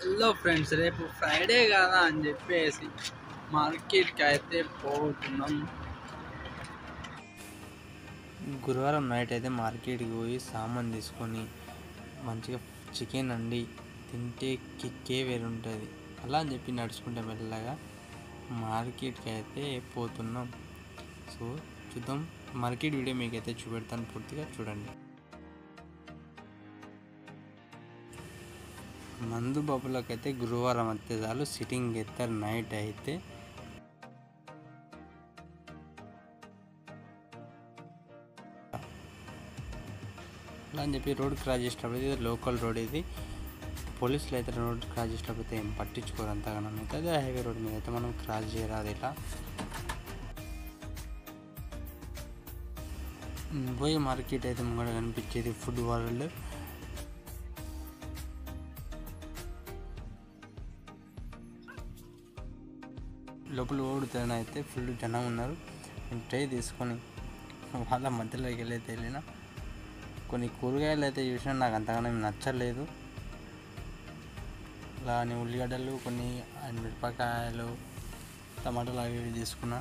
hello friends రేపు Friday కదా అని చెప్పేసి మార్కెట్కి అయితే పోతున్నాం గురువారం నైట్ అయితే మార్కెట్కి పోయి సామాన్ తీసుకొని మంచిగా చికెన్ అండి తింటే కిక్కే వేరు ఉంటుంది అలా అని చెప్పి నడుచుకుంటే మెల్లగా మార్కెట్కి అయితే పోతున్నాం సో చూద్దాం మార్కెట్ వీడియో మీకు అయితే చూపెడతాను పూర్తిగా చూడండి మందు బాబులకైతే గురువారం అయితే చాలు సిట్టింగ్ ఎత్తారు నైట్ అయితే అలా అని చెప్పి రోడ్ క్రాస్ చేసేటప్పుడు ఇది లోకల్ రోడ్ ఇది పోలీసులు అయితే రోడ్ క్రాస్ చేసేటప్పుడు అయితే ఏం పట్టించుకోరు అంతగానం అయితే అదే హైవే రోడ్ మీద అయితే మనం క్రాస్ చేయరాదు ఇలా ఉమ్, పోయి మార్కెట్ అయితే ముంగడ కనిపించేది ఫుడ్ వరల్డ్ లోపల ఓడుతాను అయితే ఫుల్ జనం ఉన్నారు నేను ట్రై తీసుకొని వాళ్ళ మధ్యలోకి వెళ్ళి అయితే వెళ్ళిన కొన్ని కూరగాయలు అయితే చూసినా నాకు అంతగానో ఏం నచ్చలేదు అలా అని ఉల్లిగడ్డలు కొన్ని అండ్ మిరపకాయలు టమాటాలు అవి ఇవి తీసుకున్నా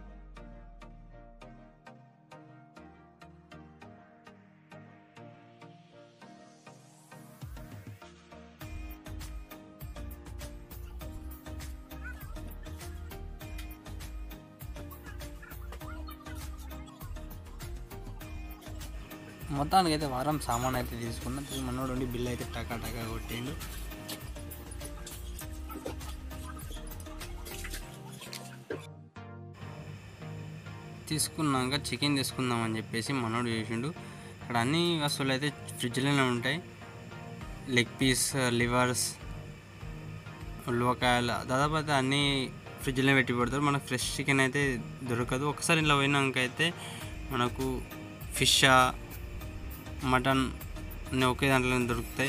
మొత్తానికి అయితే వారం సామాన్ అయితే తీసుకున్నా తిరిగి మనోడు ఉండి బిల్ అయితే టకా టకా కొట్టిండు తీసుకున్నాక చికెన్ తీసుకుందాం అని చెప్పేసి మనోడు చేసిండు ఇక్కడ అన్ని వస్తువులు అయితే ఫ్రిడ్జ్లోనే ఉంటాయి లెగ్ పీస్ లివర్స్ ఉల్వకాయలు దాదాపు అయితే అన్నీ ఫ్రిడ్జ్లో పెట్టి పెడతారు మనకు ఫ్రెష్ చికెన్ అయితే దొరకదు ఒకసారి ఇలా పోయినాక అయితే మనకు ఫిష్ మటన్ అన్నీ ఒకే దాంట్లో దొరుకుతాయి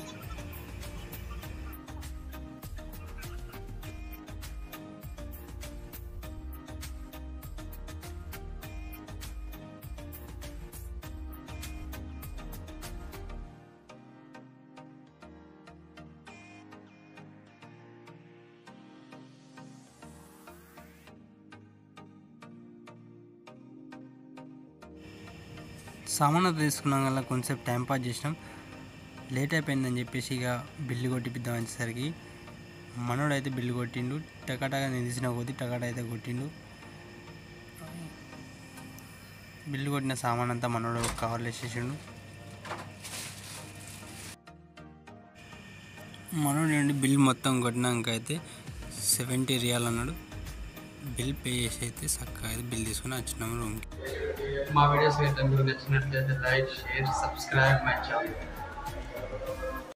సామాన్ అంతా తీసుకున్నాం వల్ల కొంచెంసేపు టైం పాస్ చేసినాం లేట్ అయిపోయిందని చెప్పేసి ఇక బిల్లు కొట్టిపిద్దాం వచ్చేసరికి మనోడు అయితే బిల్లు కొట్టిండు టకాటగా నేను తీసిన కొద్దీ టకాటా అయితే కొట్టిండు బిల్లు కొట్టిన సామాన్ అంతా మనోడు కవర్లు వేసేసిండు మనోడు ఏంటి బిల్ మొత్తం కొట్టినాక అయితే సెవెంటీ రియాల్ అన్నాడు బిల్ పే చేసి అయితే చక్కగా అయితే బిల్ తీసుకుని వచ్చినాము రూమ్కి మా వీడియోస్ అయితే మీకు నచ్చినట్లయితే like share subscribe my channel